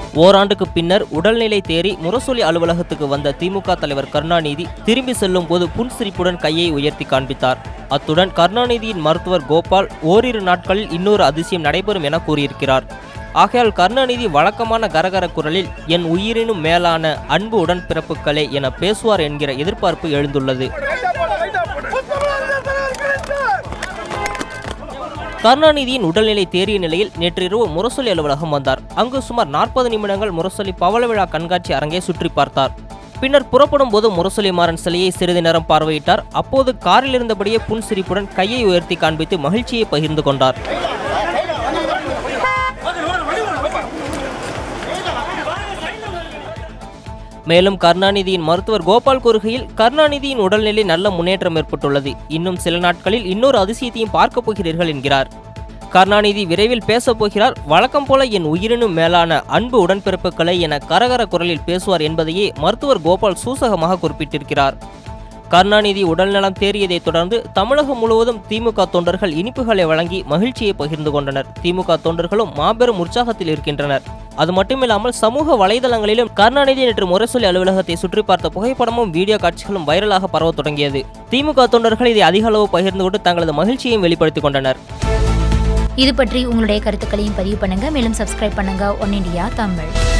ஓராண்டுக்கு பின்னர் உடல்நிலை தேறி முரசொலி அலுவலகத்துக்கு வந்த திமுக தலைவர் கருணாநிதி திரும்பி செல்லும் போது புன்சிரிப்புடன் கையை உயர்த்தி காண்பித்தார் அத்துடன் கருணாநிதியின் மருத்துவர் கோபால் ஓரிரு நாட்களில் இன்னொரு அதிசயம் நடைபெறும் என கூறியிருக்கிறார் ஆகையால் கருணாநிதி வழக்கமான கரகர குரலில் என் உயிரினும் மேலான அன்பு உடன்பிறப்புகளே என பேசுவார் என்கிற எதிர்பார்ப்பு எழுந்துள்ளது கருணாநிதியின் உடல்நிலை தேறிய நிலையில் நேற்றிரவு முரசொலி அலுவலகம் வந்தார் அங்கு சுமார் நாற்பது நிமிடங்கள் முரசொலி பவள விழா கண்காட்சி அரங்கை சுற்றி பார்த்தார் பின்னர் புறப்படும் போது முரசொலி மாறன் சிலையை சிறிது நேரம் பார்வையிட்டார் அப்போது காரில் இருந்தபடியே புன்சிரிப்புடன் கையை உயர்த்தி காண்பித்து மகிழ்ச்சியை பகிர்ந்து கொண்டார் மேலும் கருணாநிதியின் மருத்துவர் கோபால் கூறுகையில் கருணாநிதியின் உடல்நிலை நல்ல முன்னேற்றம் ஏற்பட்டுள்ளது இன்னும் சில நாட்களில் இன்னொரு அதிசயத்தையும் பார்க்கப் போகிறீர்கள் என்கிறார் கருணாநிதி விரைவில் பேசப் போகிறார் வழக்கம் போல என் உயிரினும் மேலான அன்பு உடன்பிறப்புகளை என கரகர குரலில் பேசுவார் என்பதையே மருத்துவர் கோபால் சூசகமாக குறிப்பிட்டிருக்கிறார் கருணாநிதி உடல்நலம் தேறியதைத் தொடர்ந்து தமிழகம் முழுவதும் திமுக தொண்டர்கள் இனிப்புகளை வழங்கி மகிழ்ச்சியை பகிர்ந்து கொண்டனர் திமுக தொண்டர்களும் மாபெரும் உற்சாகத்தில் இருக்கின்றனர் அது மட்டுமில்லாமல் சமூக வலைதளங்களிலும் கருணாநிதி நேற்று முரசொலி அலுவலகத்தை சுற்றி பார்த்த புகைப்படமும் வீடியோ காட்சிகளும் வைரலாக பரவத் தொடங்கியது திமுக தொண்டர்கள் இதை அதிக அளவு பகிர்ந்து கொண்டு தங்களது மகிழ்ச்சியையும் வெளிப்படுத்திக் கொண்டனர் இது பற்றி உங்களுடைய கருத்துக்களையும் பதிவு பண்ணுங்க மேலும் சப்ஸ்கிரைப் பண்ணுங்க ஒன் இண்டியா தமிழ்